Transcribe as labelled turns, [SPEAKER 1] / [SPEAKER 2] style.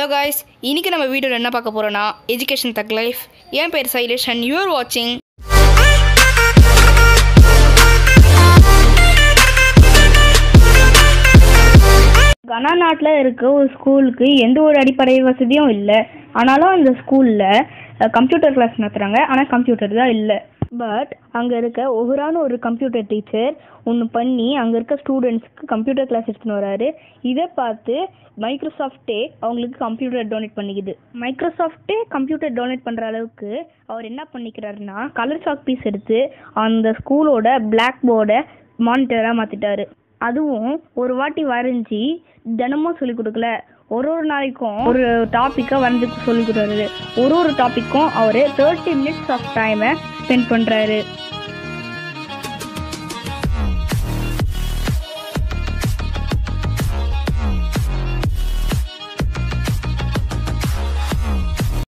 [SPEAKER 1] hello guys இன்னைக்கு நம்ம வீடியோவில் என்ன பார்க்க போகிறோன்னா எஜுகேஷன் தக் லைஃப் என் பேர் சைலேஷ் அண்ட் யூஆர் வாட்சிங்
[SPEAKER 2] கனா நாட்டில் இருக்க ஒரு ஸ்கூலுக்கு எந்த ஒரு அடிப்படை வசதியும் இல்லை ஆனாலும் அந்த ஸ்கூலில் கம்ப்யூட்டர் கிளாஸ் நடத்துகிறாங்க ஆனால் கம்ப்யூட்டர் தான் இல்லை பட் அங்கே இருக்க ஒவ்வொரான ஒரு கம்ப்யூட்டர் டீச்சர் ஒன்று பண்ணி அங்கே இருக்க ஸ்டூடெண்ட்ஸ்க்கு கம்ப்யூட்டர் கிளாஸ் எடுத்துன்னு வராரு இதை பார்த்து மைக்ரோசாஃப்ட்டே அவங்களுக்கு கம்ப்யூட்டர் டொனேட் பண்ணிக்குது மைக்ரோசாஃப்ட்டே கம்ப்யூட்டர் டொனேட் பண்ணுற அளவுக்கு அவர் என்ன பண்ணிக்கிறாருன்னா கலர் சாக் பீஸ் எடுத்து அந்த ஸ்கூலோட பிளாக் போர்டை மானிட்டராக மாற்றிட்டாரு அதுவும் ஒரு வாட்டி வரைஞ்சி தினமும் சொல்லி கொடுக்கல ஒரு ஒரு நாளைக்கும் ஒரு டாப்பிக்கை வந்து சொல்லி கொடுக்குறாரு ஒரு ஒரு டாப்பிக்கும் அவர் தேர்ட்டி மினிட்ஸ் ஆஃப் டைமை ஸ்பெண்ட் பண்ணுறாரு